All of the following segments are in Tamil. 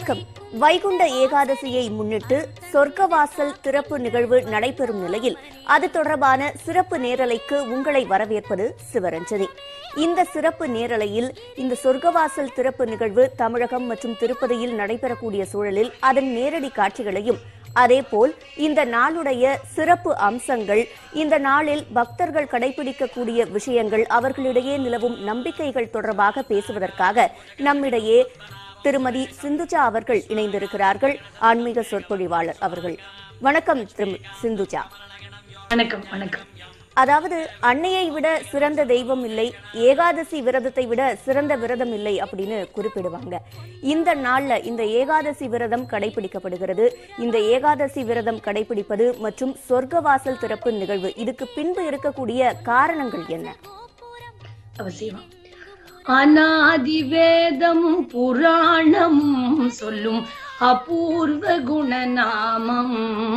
வணக்கம் வைகுண்ட ஏகாதசியை முன்னிட்டு சொர்க்கவாசல் திறப்பு நிகழ்வு நடைபெறும் நிலையில் அது தொடர்பான சிறப்பு நேரலைக்கு உங்களை வரவேற்பது சிவரஞ்சனி இந்த சிறப்பு நேரலையில் இந்த சொர்க்கவாசல் திறப்பு நிகழ்வு தமிழகம் மற்றும் திருப்பதியில் நடைபெறக்கூடிய சூழலில் அதன் நேரடி காட்சிகளையும் அதேபோல் இந்த நாளுடைய சிறப்பு அம்சங்கள் இந்த நாளில் பக்தர்கள் கடைபிடிக்கக்கூடிய விஷயங்கள் அவர்களிடையே நிலவும் நம்பிக்கைகள் தொடர்பாக பேசுவதற்காக நம்மிடையே திருமதி சிந்துஜா அவர்கள் இணைந்திருக்கிறார்கள் ஆன்மீக சொற்பொழிவாளர் அவர்கள் வணக்கம் திரு சிந்துஜா வணக்கம் வணக்கம் அதாவது அன்னையை விட சிறந்த தெய்வம் இல்லை ஏகாதசி விரதத்தை விட சிறந்த விரதம் இல்லை அப்படின்னு குறிப்பிடுவாங்க இந்த நாள்ல இந்த ஏகாதசி விரதம் கடைபிடிக்கப்படுகிறது இந்த ஏகாதசி விரதம் கடைபிடிப்பது மற்றும் சொர்க்கவாசல் திறப்பு நிகழ்வு இதுக்கு பின்பு இருக்கக்கூடிய காரணங்கள் என்ன அவசியமா அநாதி வேதமும் புராணமும் சொல்லும் அபூர்வ குணநாமம்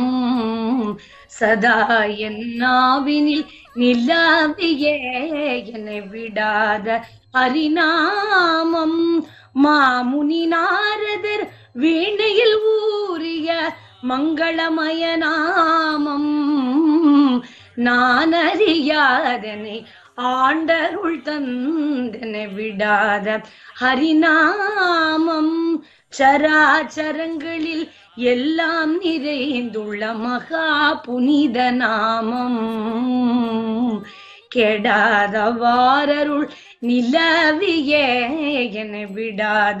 சதா என் நாவினில் நிலாவியே என்னை விடாத ஹரிநாமம் மாமுனி நாரதர் வீணையில் ஊறிய மங்களமய நாமம் நான் அறியாதனை ஆண்டருள் தந்தனை விடாத ஹரிநாமம் சராச்சரங்களில் எல்லாம் நிறைந்துள்ள மகா புனித நாமம் கெடாத வாரருள் நிலவியே என விடாத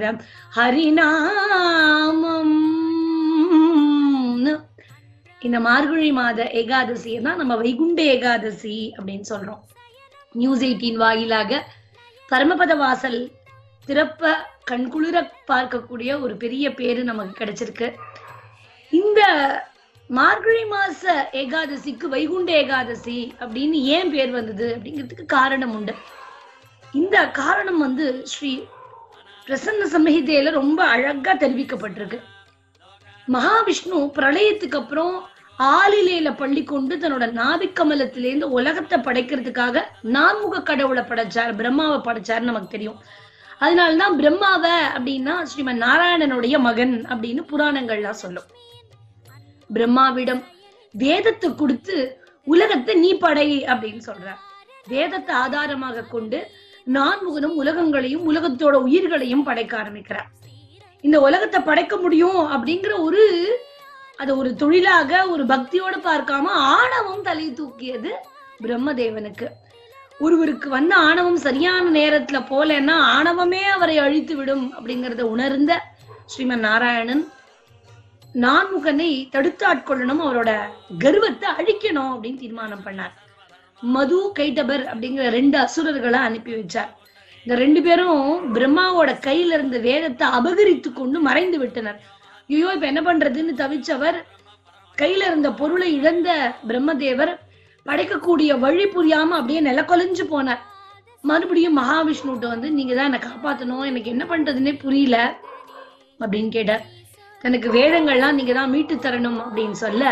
ஹரிநாமம் இந்த மார்கழி மாத ஏகாதசியை தான் நம்ம வைகுண்ட ஏகாதசி அப்படின்னு சொல்றோம் நியூஸ் எயிட்டீன் வாயிலாக பரமபத வாசல் திறப்ப கண்குளிர பார்க்கக்கூடிய ஒரு பெரிய பேரு நமக்கு கிடைச்சிருக்கு இந்த மார்கழி மாச ஏகாதசிக்கு வைகுண்ட ஏகாதசி அப்படின்னு ஏன் பேர் வந்தது அப்படிங்கிறதுக்கு காரணம் உண்டு இந்த காரணம் வந்து ஸ்ரீ பிரசன்ன சம்ஹிதையில ரொம்ப அழகா தெரிவிக்கப்பட்டிருக்கு மகாவிஷ்ணு பிரளயத்துக்கு அப்புறம் ஆளிலையில பள்ளி கொண்டு தன்னோட நாபிக்கமலத்திலேருந்து உலகத்தை படைக்கிறதுக்காக நான்முக கடவுளை படைச்சார் பிரம்மாவை படைச்சார் நமக்கு தெரியும் அதனாலதான் பிரம்மாவ அப்படின்னா ஸ்ரீமன் நாராயணனுடைய மகன் அப்படின்னு புராணங்கள்லாம் சொல்லும் பிரம்மாவிடம் வேதத்தை கொடுத்து உலகத்தை நீ படை அப்படின்னு சொல்றார் வேதத்தை ஆதாரமாக கொண்டு நான்முகனும் உலகங்களையும் உலகத்தோட உயிர்களையும் படைக்க ஆரம்பிக்கிறார் இந்த உலகத்தை படைக்க முடியும் அப்படிங்கிற ஒரு அதை ஒரு தொழிலாக ஒரு பக்தியோட பார்க்காம ஆணவம் தலை தூக்கியது பிரம்மதேவனுக்கு ஒருவருக்கு வந்த ஆணவம் சரியான நேரத்துல போலன்னா ஆணவமே அவரை அழித்து விடும் அப்படிங்கறத உணர்ந்த ஸ்ரீமன் நாராயணன் நான்முகனை தடுத்து ஆட்கொள்ளணும் அவரோட கர்வத்தை அழிக்கணும் அப்படின்னு தீர்மானம் பண்ணார் மது கைட்டபர் அப்படிங்கிற ரெண்டு அசுரர்களை அனுப்பி வச்சார் இந்த ரெண்டு பேரும் பிரம்மாவோட கையில இருந்த வேதத்தை அபகரித்து கொண்டு மறைந்து விட்டனர் ஐயோ இப்ப என்ன பண்றதுன்னு தவிச்சவர் கையில இருந்த பொருளை இழந்த பிரம்மதேவர் படைக்கக்கூடிய வழி புரியாம அப்படியே நிலக்கொலைஞ்சு போனார் மறுபடியும் மகாவிஷ்ணுட்ட வந்து நீங்க தான் என்னை காப்பாத்தணும் எனக்கு என்ன பண்றதுன்னே புரியல அப்படின்னு கேட்டார் தனக்கு வேதங்கள்லாம் நீங்க தான் மீட்டு தரணும் அப்படின்னு சொல்ல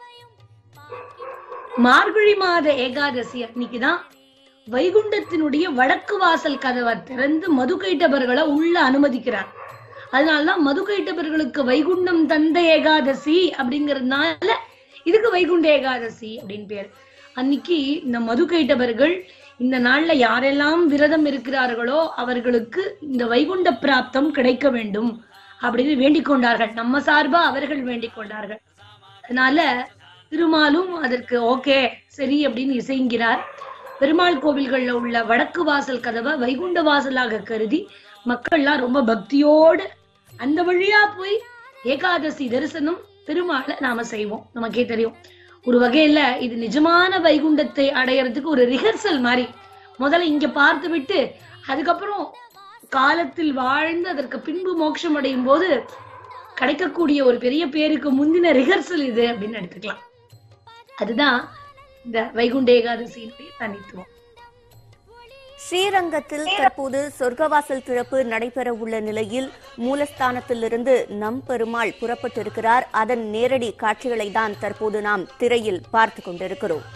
மார்கழி மாத ஏகாதசி அன்னைக்குதான் வைகுண்டத்தினுடைய வடக்கு வாசல் கதவை திறந்து மது கைட்டவர்களை உள்ள அனுமதிக்கிறார் அதனாலதான் மது கைட்டவர்களுக்கு வைகுண்டம் தந்த ஏகாதசி அப்படிங்கறதுனால இதுக்கு வைகுண்ட ஏகாதசி அப்படின்னு பேர் அன்னைக்கு இந்த மது கைட்டவர்கள் இந்த நாள்ல யாரெல்லாம் விரதம் இருக்கிறார்களோ அவர்களுக்கு இந்த வைகுண்ட பிராப்தம் கிடைக்க வேண்டும் அப்படின்னு வேண்டிக் கொண்டார்கள் நம்ம சார்பா அவர்கள் வேண்டிக் கொண்டார்கள் அதனால திருமாலும் அதற்கு ஓகே சரி அப்படின்னு இசைங்கிறார் பெருமாள் கோவில்கள்ல உள்ள வடக்கு வாசல் கதவை வைகுண்ட வாசலாக கருதி மக்கள்லாம் ரொம்ப பக்தியோடு அந்த வழியா போய் ஏகாதசி தரிசனம் பெருமாளை நாம செய்வோம் நமக்கே தெரியும் ஒரு வகையில இது நிஜமான வைகுண்டத்தை அடையறதுக்கு ஒரு ரிஹர்சல் மாதிரி முதல்ல இங்க பார்த்து விட்டு அதுக்கப்புறம் காலத்தில் வாழ்ந்து அதற்கு பின்பு மோட்சம் அடையும் போது கிடைக்கக்கூடிய ஒரு பெரிய பேருக்கு முந்தின ரிஹர்சல் இது அப்படின்னு எடுத்துக்கலாம் அதுதான் இந்த வைகுண்ட ஏகாதசியினுடைய தனித்துவம் ஸ்ரீரங்கத்தில் தற்போது சொர்க்கவாசல் திறப்பு நடைபெற உள்ள நிலையில் மூலஸ்தானத்திலிருந்து நம் பெருமாள் புறப்பட்டிருக்கிறார் அதன் நேரடி காட்சிகளை தான் தற்போது நாம் திரையில் பார்த்து கொண்டிருக்கிறோம்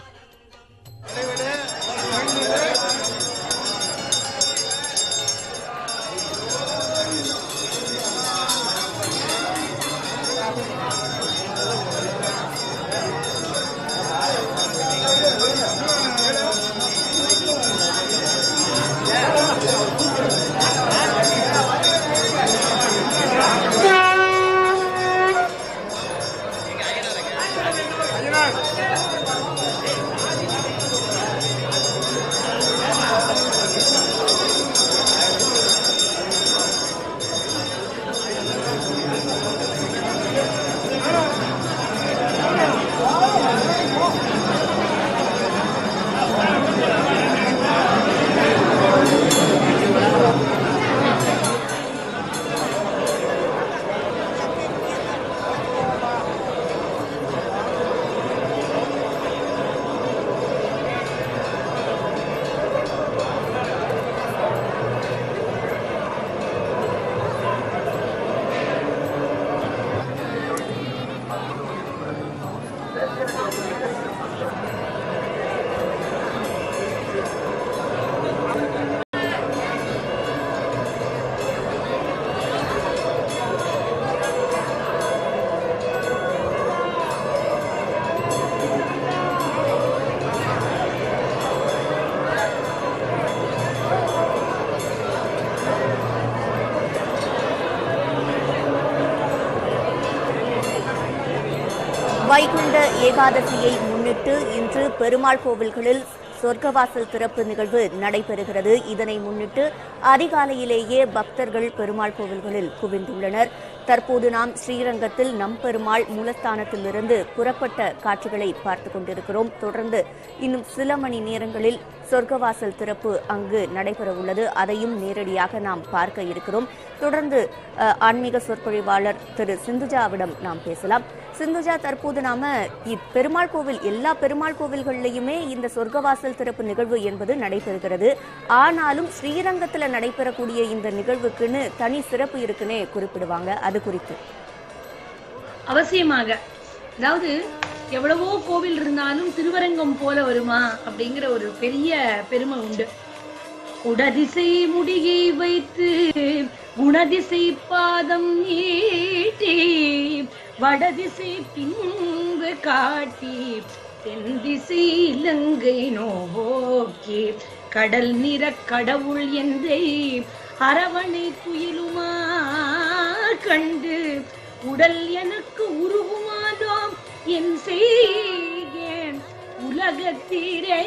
ஏகாதசியை முன்னிட்டு இன்று பெருமாள் கோவில்களில் சொர்க்கவாசல் திறப்பு நிகழ்வு நடைபெறுகிறது இதனை முன்னிட்டு அதிகாலையிலேயே பக்தர்கள் பெருமாள் கோவில்களில் குவிந்துள்ளனர் தற்போது நாம் ஸ்ரீரங்கத்தில் நம்பெருமாள் மூலஸ்தானத்திலிருந்து புறப்பட்ட காட்சிகளை பார்த்துக் கொண்டிருக்கிறோம் தொடர்ந்து இன்னும் சில மணி நேரங்களில் சொர்க்கவாசல் திறப்பு அங்கு நடைபெற உள்ளது அதையும் நேரடியாக நாம் பார்க்க இருக்கிறோம் தொடர்ந்து அஹ், ஆன்மீக சொற்பொழிவாளர் திரு சிந்துஜாவிடம் நாம் பேசலாம் சிந்துஜா தற்போது நாம இ- பெருமாள் கோவில் எல்லா பெருமாள் கோவில்கள்லயுமே இந்த சொர்க்கவாசல் திறப்பு நிகழ்வு என்பது நடைபெறுகிறது ஆனாலும் ஸ்ரீரங்கத்துல நடைபெறக்கூடிய இந்த நிகழ்வுக்குன்னு தனி சிறப்பு இருக்குன்னே குறிப்பிடுவாங்க அது குறித்து அவசியமாக அதாவது எவ்வளவோ கோவில் இருந்தாலும் திருவரங்கம் போல வருமா அப்படிங்கிற ஒரு பெரிய பெருமை உண்டு உடதிசை முடியை வைத்து குணதிசை பாதம் நீட்டி வடதிசை பின்பு காட்டி தென் திசை இலங்கை நோக்கி கடல் நிற கடவுள் என்றை அரவணை துயிலுமா கண்டு உடல் எனக்கு உருகுமாதோ என் செய்கேன் உலகத்தீரே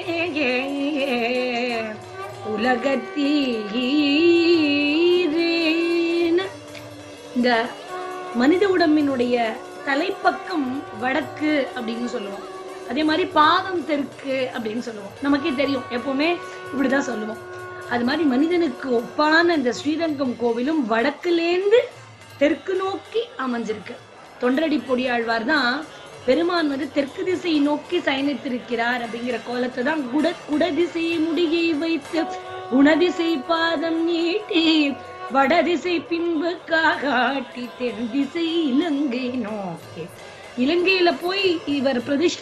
உலகத்தீரேன இந்த மனித உடம்பினுடைய தலைப்பக்கம் வடக்கு அப்படின்னு சொல்லுவோம் அதே மாதிரி பாதம் தெற்கு அப்படின்னு சொல்லுவோம் நமக்கே தெரியும் எப்பவுமே இப்படிதான் சொல்லுவோம் அது மாதிரி மனிதனுக்கு ஒப்பான இந்த ஸ்ரீரங்கம் கோவிலும் வடக்குலேந்து தெற்கு நோக்கி அமைஞ்சிருக்கு தொண்டரடி பொடியாழ்வார் தான் பெருமான் வந்து தெற்கு திசையை நோக்கி சயனித்திருக்கிறார் அப்படிங்கிற கோலத்தை தான் குட குடதிசை முடியை வைத்து குணதிசை பாதம் நீட்டி வடதிசை பின்பு காட்டி தென் திசை இலங்கை நோக்கி இலங்கையில போய் இவர் பிரதிஷ்ட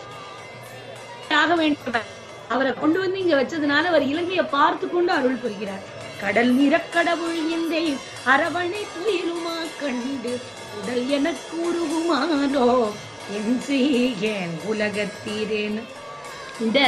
ஆக வேண்டும் அவரை கொண்டு வந்து இங்க வச்சதுனால அவர் இலங்கையை பார்த்து கொண்டு அருள் புரிகிறார் கடல் நிறக்கடவுள் எந்தை அரவணை துயிலுமா கண்டு உடல் எனக்கு உருகுமானோ என் செய்கேன் உலகத்தீரேன் இந்த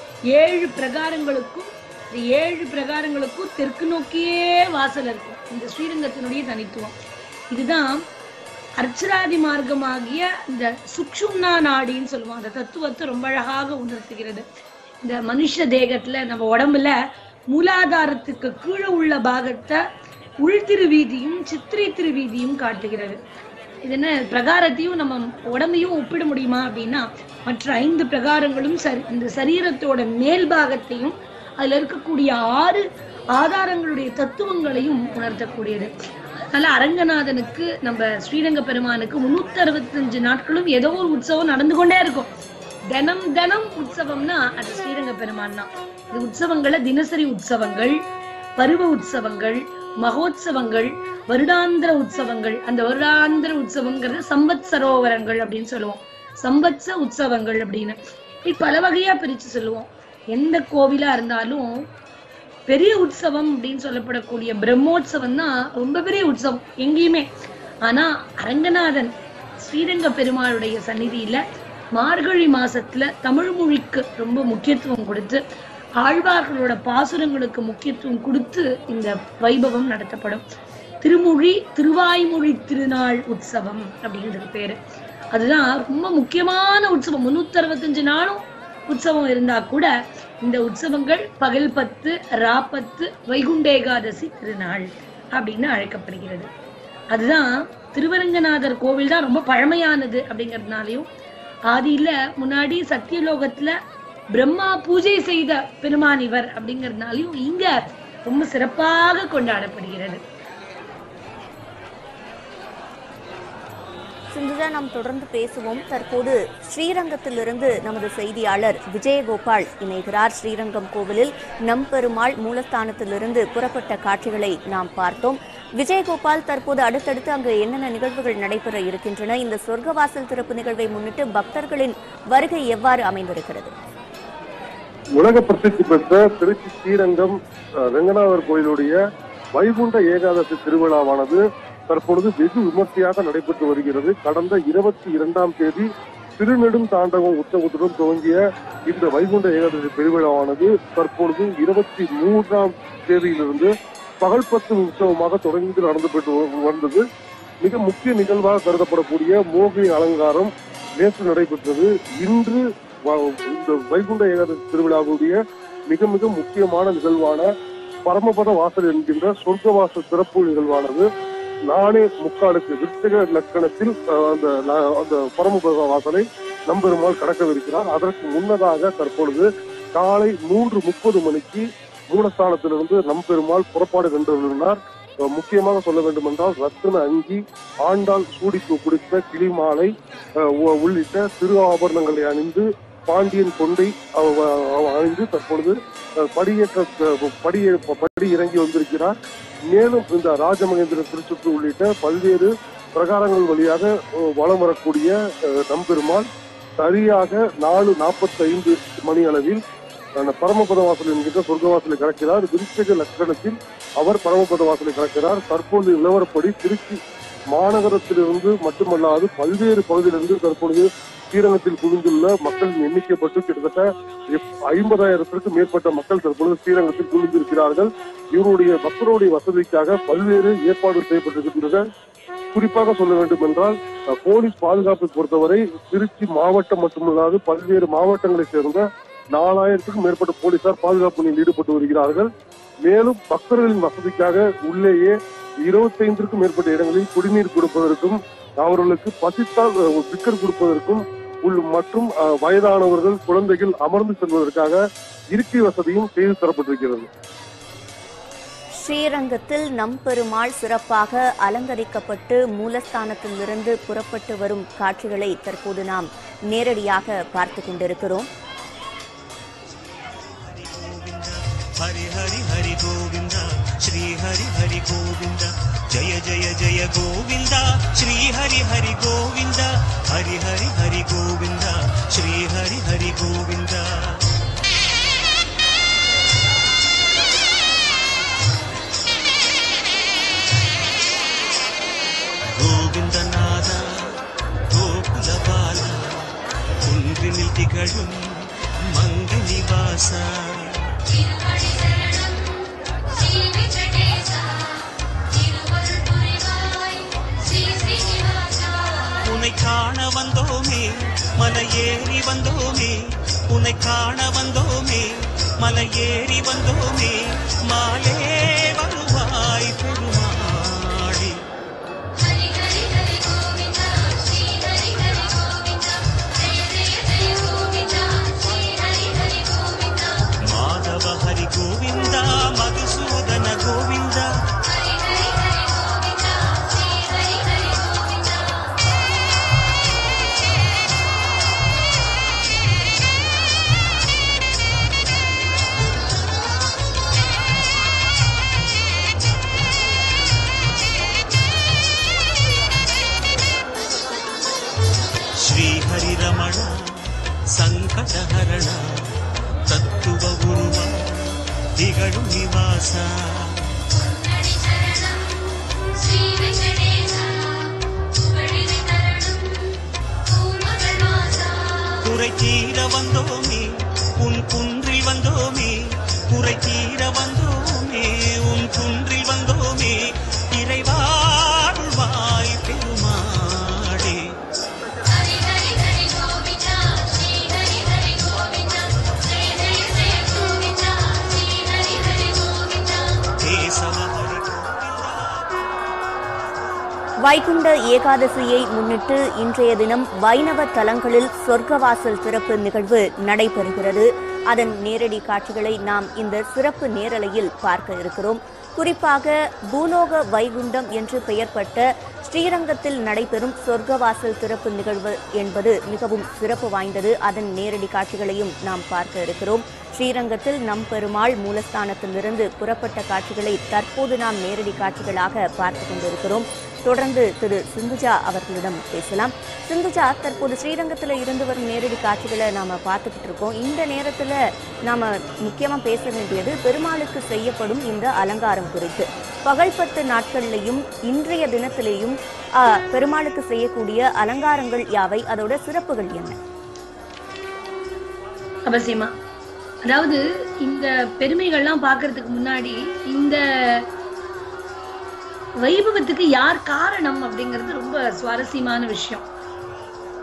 ஏழு பிரகாரங்களுக்கும் இந்த ஏழு பிரகாரங்களுக்கும் தெற்கு நோக்கியே வாசல் இருக்கும் இந்த ஸ்ரீரங்கத்தினுடைய தனித்துவம் இதுதான் அர்ச்சராதி மார்க்கமாகிய இந்த சுக்ஷும்னா நாடின்னு சொல்லுவோம் அந்த தத்துவத்தை ரொம்ப அழகாக உணர்த்துகிறது இந்த மனுஷ தேகத்துல நம்ம உடம்புல மூலாதாரத்துக்கு கீழே உள்ள பாகத்தை உள்திருவீதியும் சித்திரை திருவீதியும் காட்டுகிறது இது என்ன பிரகாரத்தையும் நம்ம உடம்பையும் ஒப்பிட முடியுமா அப்படின்னா மற்ற ஐந்து பிரகாரங்களும் சரி இந்த சரீரத்தோட மேல் பாகத்தையும் அதுல இருக்கக்கூடிய ஆறு ஆதாரங்களுடைய தத்துவங்களையும் உணர்த்தக்கூடியது அதனால அரங்கநாதனுக்கு நம்ம ஸ்ரீரங்க பெருமானுக்கு முன்னூத்தி அறுபத்தஞ்சு நாட்களும் ஏதோ ஒரு உற்சவம் நடந்து கொண்டே இருக்கும் தினம் தினம் உற்சவம்னா அது ஸ்ரீரங்க பெருமான் தான் இது உற்சவங்களை தினசரி உற்சவங்கள் பருவ உற்சவங்கள் மகோத்சவங்கள் வருடாந்திர உற்சவங்கள் அந்த வருடாந்திர உற்சவங்கிறது சம்பத் சரோவரங்கள் அப்படின்னு சொல்லுவோம் சம்பத்ச உற்சவங்கள் அப்படின்னு இப்படி பல வகையா பிரிச்சு சொல்லுவோம் எந்த கோவிலா இருந்தாலும் பெரிய உற்சவம் அப்படின்னு சொல்லப்படக்கூடிய பிரம்மோற்சவம் தான் ரொம்ப பெரிய உற்சவம் எங்கேயுமே ஆனா அரங்கநாதன் ஸ்ரீரங்க பெருமாளுடைய சந்நிதியில மார்கழி மாசத்துல தமிழ் மொழிக்கு ரொம்ப முக்கியத்துவம் கொடுத்து ஆழ்வார்களோட பாசுரங்களுக்கு முக்கியத்துவம் கொடுத்து இந்த வைபவம் நடத்தப்படும் திருமொழி திருவாய்மொழி திருநாள் உற்சவம் அப்படிங்கிறது பேரு அதுதான் ரொம்ப முக்கியமான உற்சவம் முன்னூத்தி அறுபத்தஞ்சு நாளும் உற்சவம் இருந்தா கூட இந்த உற்சவங்கள் பகல் பத்து ராப்பத்து வைகுண்டேகாதசி திருநாள் அப்படின்னு அழைக்கப்படுகிறது அதுதான் திருவரங்கநாதர் கோவில் தான் ரொம்ப பழமையானது அப்படிங்கறதுனாலயும் ஆதியில முன்னாடி சத்தியலோகத்துல பிரம்மா பூஜை செய்த பெருமான் இவர் அப்படிங்கறதுனாலயும் இங்க ரொம்ப சிறப்பாக கொண்டாடப்படுகிறது சிந்துஜா நாம் தொடர்ந்து பேசுவோம் தற்போது ஸ்ரீரங்கத்திலிருந்து நமது செய்தியாளர் விஜயகோபால் இணைகிறார் ஸ்ரீரங்கம் கோவிலில் நம்பெருமாள் மூலஸ்தானத்திலிருந்து புறப்பட்ட காட்சிகளை நாம் பார்த்தோம் விஜயகோபால் தற்போது அடுத்தடுத்து அங்கு என்னென்ன நிகழ்வுகள் நடைபெற இருக்கின்றன இந்த சொர்க்கவாசல் திறப்பு நிகழ்வை முன்னிட்டு பக்தர்களின் வருகை எவ்வாறு அமைந்திருக்கிறது உலக பிரசித்தி பெற்ற திருச்சி ஸ்ரீரங்கம் அஹ், ரெங்கநாதர் கோயிலுடைய வைகுண்ட ஏகாதசி திருவிழாவானது தற்பொழுது வெகு விமர்சையாக நடைபெற்று வருகிறது கடந்த இருபத்தி இரண்டாம் தேதி திருநெடும் தாண்டவம் உற்சவத்துடன் துவங்கிய இந்த வைகுண்ட ஏகாதசி பெருவிழாவானது தற்பொழுது இருபத்தி மூன்றாம் தேதியிலிருந்து பகல் பத்து உற்சவமாக தொடங்கி நடந்து பெற்று வ- வந்தது மிக முக்கிய நிகழ்வாக கருதப்படக்கூடிய மோகினி அலங்காரம் நேற்று நடைபெற்றது இன்று வ- இந்த வைகுண்ட ஏகாதசி திருவிழாவுடைய மிக மிக முக்கியமான நிகழ்வான பரமபத வாசல் என்கின்ற சொர்க்கவாசல் சிறப்பு நிகழ்வானது நானே முக்காலுக்கு விருச்சக லக்கணத்தில் அஹ், அந்த ந- அந்த பரமபத வாசலை நம்பெருமாள் கடக்கவிருக்கிறார் அதற்கு முன்னதாக தற்பொழுது காலை மூன்று முப்பது மணிக்கு மூலஸ்தானத்திலிருந்து நம்பெருமாள் புறப்பாடு கண்டுள்ளார் அஹ், முக்கியமாக சொல்ல வேண்டும் என்றால் ரத்தின அங்கி ஆண்டாள் சூடிக்கு பிடித்த கிளிமாலை அஹ், உ- உள்ளிட்ட திரு ஆபரணங்களை அணிந்து பாண்டியன் கொண்டை அவ- அவ- அணிந்து தற்பொழுது அஹ், படியேற்ற அஹ், படியே படி இறங்கி வந்திருக்கிறார் மேலும் இந்த ராஜமகேந்திர திருச்சுற்று உள்ளிட்ட பல்வேறு பிரகாரங்கள் வழியாக அஹ், வலம் வரக்கூடிய அஹ், நம்பெருமாள் சரியாக நாலு நாற்பத்தி ஐந்து மணி அளவில் அந்த பரமபத வாசல் என்கின்ற சொர்க்கவாசலை கடக்கிறார் விருச்சக லக்கணத்தில் அவர் பரமபத வாசலை கடக்கிறார் தற்பொழுது நிலவரப்படி திருச்சி மாநகரத்திலிருந்து மட்டுமல்லாது பல்வேறு பகுதியிலிருந்து தற்பொழுது ஸ்ரீரங்கத்தில் குவிந்துள்ள மக்களின் எண்ணிக்கை பற்றி கிட்டத்தட்ட எப்- ஐம்பதாயிரத்திற்கும் மேற்பட்ட மக்கள் தற்பொழுது ஸ்ரீரங்கத்தில் குவிந்திருக்கிறார்கள் இவருடைய பக்தருடைய வசதிக்காக பல்வேறு ஏற்பாடு செய்யப்பட்டிருக்கின்றன குறிப்பாக சொல்ல வேண்டும் என்றால் அஹ், போலீஸ் பாதுகாப்பை பொறுத்தவரை திருச்சி மாவட்டம் மட்டுமல்லாது பல்வேறு மாவட்டங்களைச் சேர்ந்த நாலாயிரத்துக்கும் மேற்பட்ட போலீசார் பாதுகாப்பு பணியில் ஈடுபட்டு வருகிறார்கள் மேலும் பக்தர்களின் வசதிக்காக உள்ளேயே இருபத்தைந்திற்கும் மேற்பட்ட இடங்களில் குடிநீர் கொடுப்பதற்கும் அவர்களுக்கு பசித்தால் அஹ், பிக்கர் கொடுப்பதற்கும் உள் மற்றும் அஹ், வயதானவர்கள் குழந்தைகள் அமர்ந்து செல்வதற்காக இருக்கை வசதியும் செய்து தரப்பட்டிருக்கிறது ஸ்ரீரங்கத்தில் நம்பெருமாள் சிறப்பாக அலங்கரிக்கப்பட்டு மூலஸ்தானத்திலிருந்து புறப்பட்டு வரும் காட்சிகளை தற்போது நாம் நேரடியாக பார்த்து கொண்டிருக்கிறோம் हरि हरि हरि गोविन्द श्री हरि हरि गोविन्द जय जय जय गोविन्द श्री हरि हरि गोविन्द हरि हरि हरि गोविन्द श्री हरि हरि गोविन्द கோவிந்தநாத கோகுலபால குன்றினில் திகழும் மங்க நிவாசா திருவடி சரணம் ஸ்ரீ வெங்கடேசா திருவருள் புரிவாய் ஸ்ரீ ஸ்ரீனிவாசா உன்னை காண வந்தோமே மலை ஏறி வந்தோமே உன்னை காண வந்தோமே மலை ஏறி வந்தோமே மாலே வருவாய் பெருமாடி ஹரி ஹரி ஹரி கோவிந்தா ஸ்ரீ ஹரி ஹரி கோவிந்தா ஜெய ஜெய ஜெய கோவிந்தா ஸ்ரீ ஹரி ஹரி கோவிந்தா மாதவ ஹரி கோவிந்தா மதுசூதன கோவிந்தா ஹரி ஹரி ஹரி கோவிந்தா ஸ்ரீ ஹரி ஹரி கோவிந்தா ಶ್ರೀಹರಿರಮಣ ಸಂಕಟಹರಣ ತತ್ತುವ ಉರುವ ದಿಗಳು ನಿವಾಸ பொன்னடி சரணம் ஸ்ரீ வெங்கடேசா புகழினை தரணும் பூமகள் வாசா குறை தீர வந்தோமே உன் குன்றில் வந்தோமே குறை தீர வந்தோமே உன் குன்றில் வந்தோமே இறைவாழ்வாய் பெருமாடே ஹரி ஹரி ஹரி கோவிந்தா ஸ்ரீ ஹரி ஹரி கோவிந்தா ஜெய ஜெய ஜெய கோவிந்தா ஸ்ரீ ஹரி ஹரி கோவிந்தா கேசவ ஹரி கோவிந்தா வைகுண்ட ஏகாதசியை முன்னிட்டு இன்றைய தினம் வைணவ தலங்களில் சொர்க்கவாசல் திறப்பு நிகழ்வு நடைபெறுகிறது அதன் நேரடி காட்சிகளை நாம் இந்த சிறப்பு நேரலையில் பார்க்க இருக்கிறோம் குறிப்பாக பூலோக வைகுண்டம் என்று பெயர்பட்ட ஸ்ரீரங்கத்தில் நடைபெறும் சொர்க்கவாசல் திறப்பு நிகழ்வு என்பது மிகவும் சிறப்பு வாய்ந்தது அதன் நேரடி காட்சிகளையும் நாம் பார்க்க இருக்கிறோம் ஸ்ரீரங்கத்தில் நம் பெருமாள் மூலஸ்தானத்திலிருந்து புறப்பட்ட காட்சிகளை தற்போது நாம் நேரடி காட்சிகளாக பார்த்து கொண்டிருக்கிறோம் தொடர்ந்து திரு சிந்துஜா அவர்களிடம் பேசலாம் சிந்துஜா தற்போது ஸ்ரீரங்கத்தில் இருந்து வரும் நேரடி காட்சிகளை நாம பார்த்துக்கிட்டு இருக்கோம் இந்த நேரத்துல நாம முக்கியமா பேச வேண்டியது பெருமாளுக்கு செய்யப்படும் இந்த அலங்காரம் குறித்து பகல் பத்து நாட்கள்லையும் இன்றைய தினத்திலேயும் ஆ, பெருமாளுக்கு செய்யக்கூடிய அலங்காரங்கள் யாவை அதோட சிறப்புகள் என்ன அவசியமா அதாவது இந்த பெருமைகள்லாம் பார்க்கிறதுக்கு முன்னாடி இந்த வைபவத்துக்கு யார் காரணம் அப்படிங்கிறது ரொம்ப சுவாரஸ்யமான விஷயம்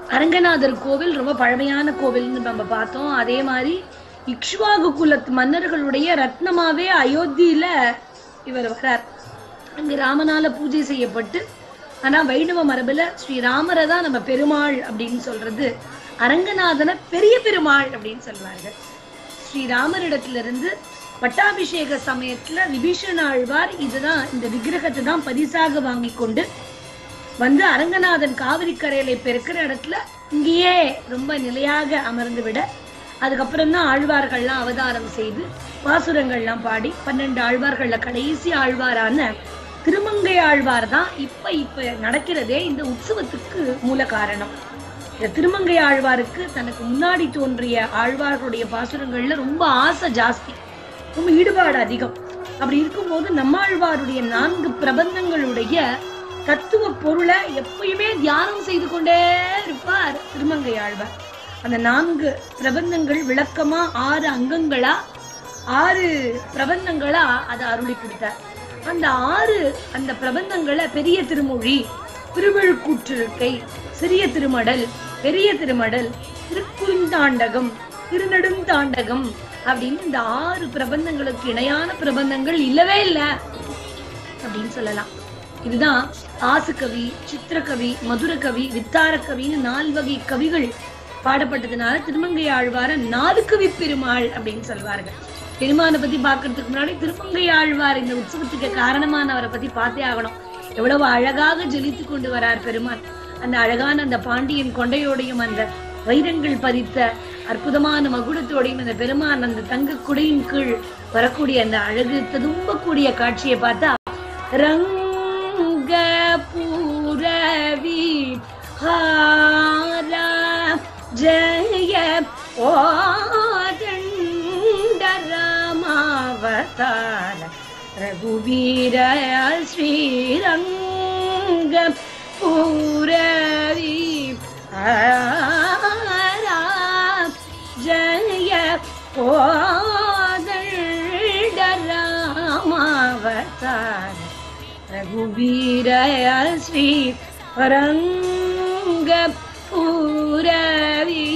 அரங்கநாதர் கோவில் ரொம்ப பழமையான கோவில்னு நம்ம பார்த்தோம் அதே மாதிரி இக்ஷ்வாகு குலத்து மன்னர்களுடைய ரத்னமாவே அயோத்தியில இவர் வரார் அங்கு ராமனால பூஜை செய்யப்பட்டு ஆனா வைணவ மரபுல ஸ்ரீ ராமரை தான் நம்ம பெருமாள் அப்படின்னு சொல்றது அரங்கநாதனை பெரிய பெருமாள் அப்படின்னு சொல்வார்கள் ஸ்ரீராமரிடத்திலிருந்து பட்டாபிஷேக சமயத்துல விபீஷண ஆழ்வார் இதுதான் இந்த விக்கிரகத்தை தான் பரிசாக வாங்கி கொண்டு வந்து அரங்கநாதன் காவிரி கரையில இப்ப இருக்கிற இடத்துல இங்கேயே ரொம்ப நிலையாக அமர்ந்து விட அதுக்கப்புறம் தான் ஆழ்வார்கள்லாம் அவதாரம் செய்து பாசுரங்கள்லாம் பாடி பன்னெண்டு ஆழ்வார்கள்ல கடைசி ஆழ்வாரான திருமங்கை ஆழ்வார் தான் இப்ப இப்ப நடக்கிறதே இந்த உற்சவத்துக்கு மூல காரணம் இந்த திருமங்கை ஆழ்வாருக்கு தனக்கு முன்னாடி தோன்றிய ஆழ்வார்களுடைய பாசுரங்கள்ல ரொம்ப ஆசை ஜாஸ்தி ரொம்ப ஈடுபாடு அதிகம் அப்படி இருக்கும்போது நம்மாழ்வாருடைய நான்கு பிரபந்தங்களுடைய தத்துவ பொருளை எப்பயுமே தியானம் செய்து கொண்டே இருப்பார் திருமங்கை ஆழ்வார் அந்த நான்கு பிரபந்தங்கள் விளக்கமா ஆறு அங்கங்களா ஆறு பிரபந்தங்களா அதை அருளி கொடுத்தார் அந்த ஆறு அந்த பிரபந்தங்களை பெரிய திருமொழி திருவிழுக்கூற்றிருக்கை சிறிய திருமடல் பெரிய திருமடல் திருக்குறுந்தாண்டகம் திருநெடுந்தாண்டகம் அப்படின்னு இந்த ஆறு பிரபந்தங்களுக்கு இணையான பிரபந்தங்கள் இல்லவே இல்லை அப்படின்னு சொல்லலாம் இதுதான் ஆசுகவி சித்திரகவி மதுரகவி வித்தாரக்கவின்னு நால் வகை கவிகள் பாடப்பட்டதுனால திருமங்கை ஆழ்வார நாலு கவி பெருமாள் அப்படின்னு சொல்வார்கள் பெருமானை பத்தி பார்க்கறதுக்கு முன்னாடி திருமங்கை ஆழ்வார் இந்த உற்சவத்துக்கு காரணமானவரை பத்தி பார்த்தே ஆகணும் எவ்வளவு அழகாக ஜொலித்து கொண்டு வரார் பெருமான் அந்த அழகான அந்த பாண்டியன் கொண்டையோடையும் அந்த வைரங்கள் பதித்த அற்புதமான மகுடத்தோடையும் அந்த பெருமான் அந்த தங்க குடையின் கீழ் வரக்கூடிய அந்த அழகு ததும்பக்கூடிய காட்சியை பார்த்தா ரங்க பூரவி ஹாரா ஜய ராமாவதார ரகுவீர ஸ்ரீரங்க பூரவி ஹாரா ஜய கோதண்ட ராமாவதார ரகுவீர ஸ்ரீ ரங்க பூரவி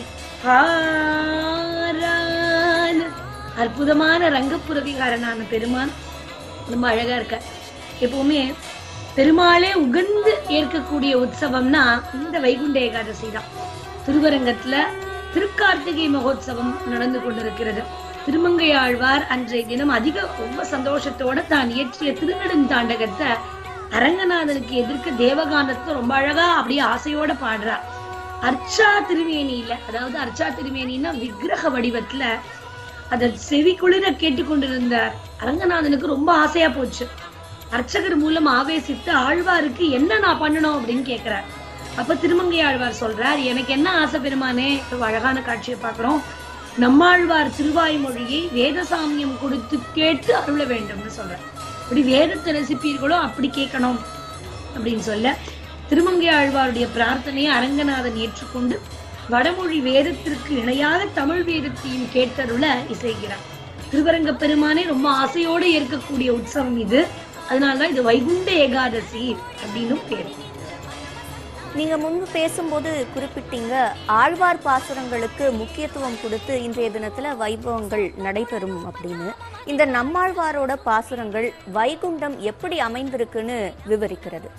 ஹாரான் அற்புதமான ரங்கப்புரவிகாரனான பெருமான் ரொம்ப அழகா இருக்க எப்பவுமே பெருமாளே உகந்து ஏற்கக்கூடிய உற்சவம்னா இந்த வைகுண்ட ஏகாதசி தான் திருவரங்கத்துல திருக்கார்த்திகை மகோத்சவம் நடந்து கொண்டிருக்கிறது திருமங்கை ஆழ்வார் அன்றைய தினம் அதிக ரொம்ப சந்தோஷத்தோட தான் இயற்றிய திருநெடுந்தாண்டகத்தை அரங்கநாதனுக்கு எதிர்க்க தேவகானத்தை ரொம்ப அழகா அப்படியே ஆசையோட பாடுறார் அர்ச்சா திருமேனியில அதாவது அர்ச்சா திருமேனின்னா விக்கிரக வடிவத்துல அத செவி குளிர கேட்டுக்கொண்டிருந்த அரங்கநாதனுக்கு ரொம்ப ஆசையா போச்சு அர்ச்சகர் மூலம் ஆவேசித்து ஆழ்வாருக்கு என்ன நான் பண்ணணும் அப்படின்னு கேக்குறார் அப்ப திருமங்கை ஆழ்வார் சொல்றார் எனக்கு என்ன ஆசை பெருமானே இப்ப அழகான காட்சியை பார்க்கிறோம் நம்மாழ்வார் திருவாய்மொழியை வேதசாமியம் கொடுத்து கேட்டு அருள வேண்டும்னு சொல்றார் இப்படி வேதத்தை ரசிப்பீர்களோ அப்படி கேட்கணும் அப்படின்னு சொல்ல திருமங்கை ஆழ்வாருடைய பிரார்த்தனையை அரங்கநாதன் ஏற்றுக்கொண்டு வடமொழி வேதத்திற்கு இணையாக தமிழ் வேதத்தையும் கேட்டருள இசைகிறார் திருவரங்க பெருமானே ரொம்ப ஆசையோடு ஏற்கக்கூடிய உற்சவம் இது அதனாலதான் இது வைகுண்ட ஏகாதசி அப்படின்னும் பேரு நீங்க முன்பு பேசும்போது குறிப்பிட்டீங்க ஆழ்வார் பாசுரங்களுக்கு முக்கியத்துவம் கொடுத்து இன்றைய தினத்துல வைபவங்கள் நடைபெறும் அப்படின்னு இந்த நம்மாழ்வாரோட பாசுரங்கள் வைகுண்டம் எப்படி அமைந்திருக்குன்னு விவரிக்கிறது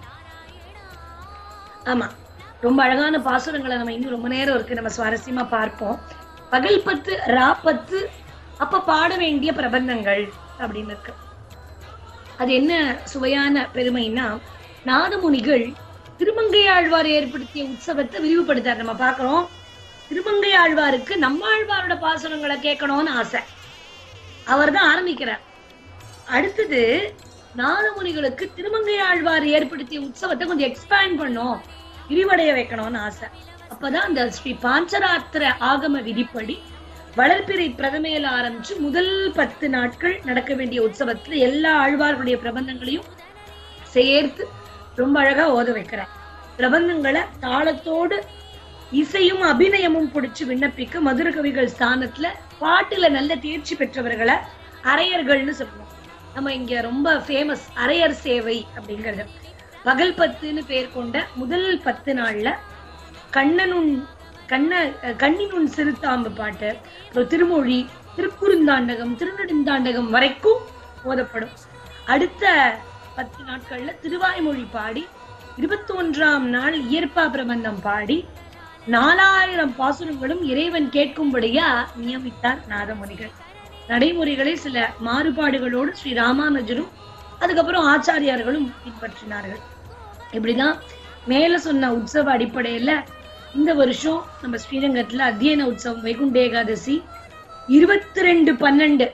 ஆமா ரொம்ப அழகான பாசுரங்களை நம்ம இன்னும் ரொம்ப நேரம் இருக்கு நம்ம சுவாரஸ்யமா பார்ப்போம் பகல் பத்து ரா பத்து அப்ப பாட வேண்டிய பிரபந்தங்கள் அப்படின்னு இருக்கு அது என்ன சுவையான பெருமைன்னா நாதமுனிகள் திருமங்கை ஆழ்வார் ஏற்படுத்திய உற்சவத்தை விரிவுபடுத்தார் நம்ம பார்க்கிறோம் திருமங்கை ஆழ்வாருக்கு நம்மாழ்வாரோட பாசுரங்களை கேட்கணும்னு ஆசை அவர் தான் ஆரம்பிக்கிறார் அடுத்தது நாதமுனிகளுக்கு திருமங்கை ஆழ்வார் ஏற்படுத்திய உற்சவத்தை கொஞ்சம் எக்ஸ்பேண்ட் பண்ணும் விரிவடைய வைக்கணும்னு ஆசை அப்பதான் அந்த ஸ்ரீ பாஞ்சராத்திர ஆகம விதிப்படி வளர்ப்பிறை பிரதமையில ஆரம்பிச்சு முதல் பத்து நாட்கள் நடக்க வேண்டிய உற்சவத்துல எல்லா ஆழ்வார்களுடைய பிரபந்தங்களையும் சேர்த்து ரொம்ப அழகா ஓத வைக்கிறார் பிரபந்தங்களை தாளத்தோடு இசையும் அபிநயமும் பிடிச்சு விண்ணப்பிக்க மதுர கவிகள் ஸ்தானத்துல பாட்டுல நல்ல தேர்ச்சி பெற்றவர்களை அரையர்கள்னு சொல்லுவோம் நம்ம இங்க ரொம்ப ஃபேமஸ் அரையர் சேவை அப்படிங்கிறது பகல் பத்துன்னு பேர் கொண்ட முதல் பத்து நாள்ல கண்ணனுன் கண்ண கண்ணினுன் சிறுத்தாம்பு பாட்டு அப்புறம் திருமொழி திருக்குறுந்தாண்டகம் திருநெடுந்தாண்டகம் வரைக்கும் ஓதப்படும் அடுத்த பத்து நாட்கள்ல திருவாய்மொழி பாடி இருபத்தி ஒன்றாம் நாள் இயற்பா பிரபந்தம் பாடி நாலாயிரம் பாசுரங்களும் இறைவன் கேட்கும்படியா நியமித்தார் நாதமுனிகள் நடைமுறைகளை சில மாறுபாடுகளோடு ஸ்ரீ ராமானுஜரும் அதுக்கப்புறம் ஆச்சாரியார்களும் பின்பற்றினார்கள் இப்படிதான் மேல சொன்ன உற்சவ அடிப்படையில இந்த வருஷம் நம்ம ஸ்ரீரங்கத்துல அத்தியன உற்சவம் வைகுண்ட ஏகாதசி இருபத்தி ரெண்டு பன்னெண்டு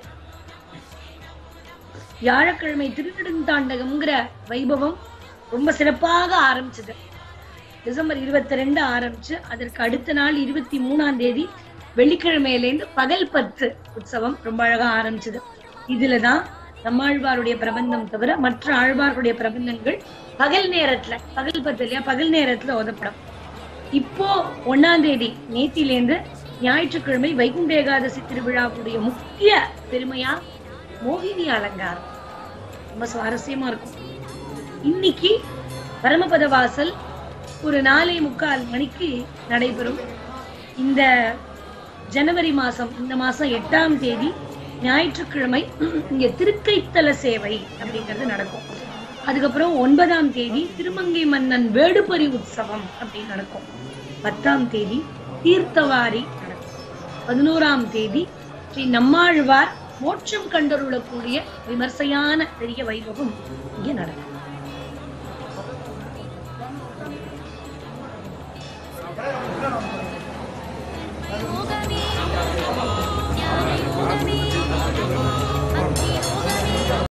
வியாழக்கிழமை திருநெடுந்தாண்டகம்ங்கிற வைபவம் ரொம்ப சிறப்பாக ஆரம்பிச்சது டிசம்பர் இருபத்தி ரெண்டு ஆரம்பிச்சு அதற்கு அடுத்த நாள் இருபத்தி மூணாம் தேதி வெள்ளிக்கிழமையிலேருந்து பகல் பத்து உற்சவம் ரொம்ப அழகா ஆரம்பிச்சது இதுலதான் நம்மாழ்வாருடைய பிரபந்தம் தவிர மற்ற ஆழ்வார்களுடைய பிரபந்தங்கள் பகல் நேரத்துல பகல் பத்து இல்லையா பகல் நேரத்துல ஓதப்படும் இப்போ ஒன்னாம் தேதி நேத்திலேருந்து ஞாயிற்றுக்கிழமை வைகுண்ட ஏகாதசி திருவிழாவுடைய முக்கிய பெருமையா மோகினி அலங்காரம் ரொம்ப சுவாரஸ்யமா இருக்கும் இன்னைக்கு பரமபத வாசல் ஒரு நாலே முக்கால் மணிக்கு நடைபெறும் இந்த ஜனவரி மாசம் இந்த மாசம் எட்டாம் தேதி ஞாயிற்றுக்கிழமை இங்க திருக்கைத்தல சேவை அப்படிங்கிறது நடக்கும் அதுக்கப்புறம் ஒன்பதாம் தேதி திருமங்கை மன்னன் வேடுபரி உற்சவம் அப்படின்னு நடக்கும் பத்தாம் தேதி தீர்த்தவாரி நடக்கும் பதினோராம் தேதி ஸ்ரீ நம்மாழ்வார் மோட்சம் கண்டருளக்கூடிய விமர்சையான பெரிய வைபவம் இங்கே நடக்கும்